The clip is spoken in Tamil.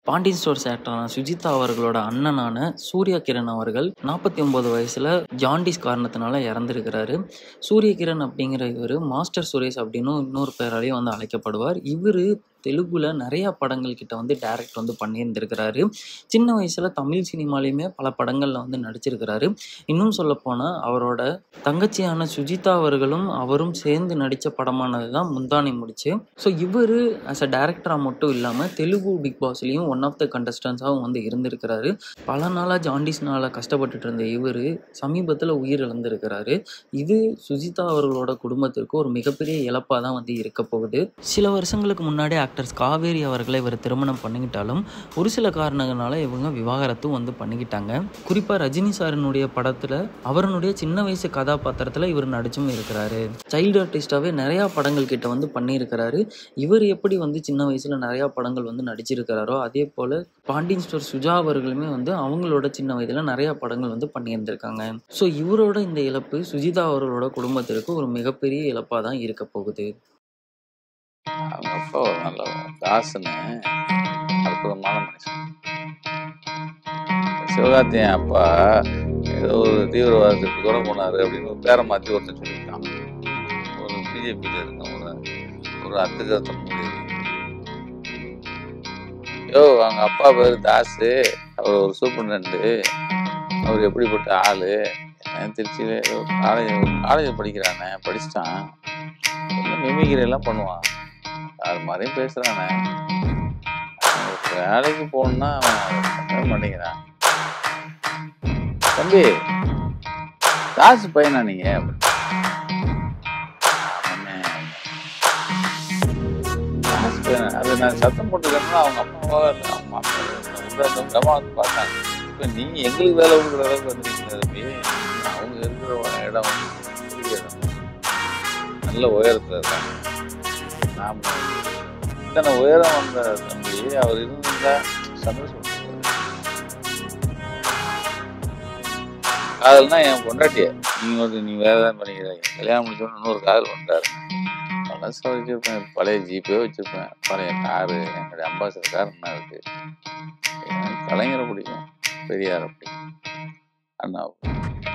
பாண்டியன் ஸ்டோர்ஸ் ஆக்டரான சுஜிதா அவர்களோட அண்ணனான சூர்யா கிரண் அவர்கள் நாற்பத்தி ஒம்பது வயசில் ஜாண்டிஸ் காரணத்தினால இறந்துருக்கிறாரு சூரிய கிரண் அப்படிங்கிற இவர் மாஸ்டர் சுரேஷ் அப்படின்னு இன்னொரு பேராலையும் வந்து அழைக்கப்படுவார் இவர் தெலுங்குல நிறையா படங்கள் கிட்ட வந்து டைரக்ட் வந்து பண்ணியிருந்திருக்கிறாரு சின்ன வயசில் தமிழ் சினிமாலையுமே பல படங்களில் வந்து நடிச்சிருக்கிறாரு இன்னும் சொல்லப்போனால் அவரோட தங்கச்சியான சுஜிதா அவர்களும் அவரும் சேர்ந்து நடித்த படமானது தான் முந்தானை முடிச்சு ஸோ இவர் ஆஸ் அ டேரக்டராக மட்டும் இல்லாமல் தெலுங்கு பிக் பாஸ்லேயும் ஒன் ஆஃப் த கண்டஸ்டன்ஸாகவும் வந்து இருந்திருக்கிறாரு பல நாளாக ஜாண்டிஸ்னால கஷ்டப்பட்டுட்டு இருந்த இவர் சமீபத்தில் உயிர் இழந்திருக்கிறாரு இது சுஜிதா அவர்களோட குடும்பத்திற்கு ஒரு மிகப்பெரிய இழப்பாக தான் வந்து இருக்க போகுது சில வருஷங்களுக்கு முன்னாடி ஆக்டர்ஸ் காவேரி அவர்களை இவர் திருமணம் பண்ணிக்கிட்டாலும் ஒரு சில காரணங்களால இவங்க விவாகரத்தும் வந்து பண்ணிக்கிட்டாங்க குறிப்பாக ரஜினி சாரினுடைய படத்தில் அவருடைய சின்ன வயசு கதாபாத்திரத்தில் இவர் நடிச்சும் இருக்கிறாரு சைல்டு ஆர்டிஸ்டாகவே நிறையா படங்கள் கிட்ட வந்து பண்ணியிருக்கிறாரு இவர் எப்படி வந்து சின்ன வயசில் நிறையா படங்கள் வந்து நடிச்சிருக்கிறாரோ அதே போல் பாண்டியன் ஸ்டோர் சுஜா அவர்களுமே வந்து அவங்களோட சின்ன வயதில் நிறையா படங்கள் வந்து பண்ணியிருந்திருக்காங்க ஸோ இவரோட இந்த இழப்பு சுஜிதா அவர்களோட குடும்பத்திற்கு ஒரு மிகப்பெரிய இழப்பாக தான் இருக்க போகுது அவங்க அப்பா ஒரு நல்ல தாசுன்னு அற்புதமான மனுஷன் சிவகார்த்தி என் அப்பா ஏதோ ஒரு தீவிரவாதத்துக்கு கூட போனாரு அப்படின்னு ஒரு பேரை மாற்றி ஒருத்தன் சொல்லியிருக்கான் ஒரு பிஜேபியில் இருக்க ஒரு ஒரு அத்துக்கத்த யோ அவங்க அப்பா பேர் தாசு அவர் ஒரு சூப்பர்டென்ட்டு அவர் எப்படிப்பட்ட ஆளு நான் திருச்சியில் ஏதோ காலேஜ் காலேஜ் படிக்கிறானே படிச்சிட்டான் என்ன மிமிகிரி எல்லாம் பண்ணுவான் அது மாதிரியும் பேசுறானே அவன் வேலைக்கு போகணுன்னா அவன் பண்ணவே மாட்டேங்கிறான் தம்பி காசு பையனா நீங்க ஆமாண்ணே. காசு பையனா அது நான் சத்தம் போட்டுக்கிறேன்னா அவங்க அம்மாவா இல்லை அம்மா கமா வந்து பார்த்தாங்க இப்போ நீ எங்களுக்கு வேலை கொடுக்குற அளவுக்கு வந்துருக்கீங்க தம்பி அவங்க இருக்கிற இடம் வந்து பெரிய இடம் நல்ல உயரத்துல இருக்காங்க நாம இத்தனை உயரம் வந்த தம்பி அவர் இருந்தா சந்தோஷம் காதல்னா என் பொண்டாட்டிய நீங்க ஒரு நீ வேற ஏதாவது பண்ணிக்கிறீங்க கல்யாணம் முடிச்சோன்னு இன்னொரு காதல் பண்ணிட்டாரு பழச வச்சிருப்பேன் பழைய ஜிபே வச்சிருப்பேன் பழைய காரு என்னுடைய அம்பாசடர் கார் என்ன இருக்கு எனக்கு கலைஞரை பிடிக்கும் பெரியாரை பிடிக்கும் அண்ணா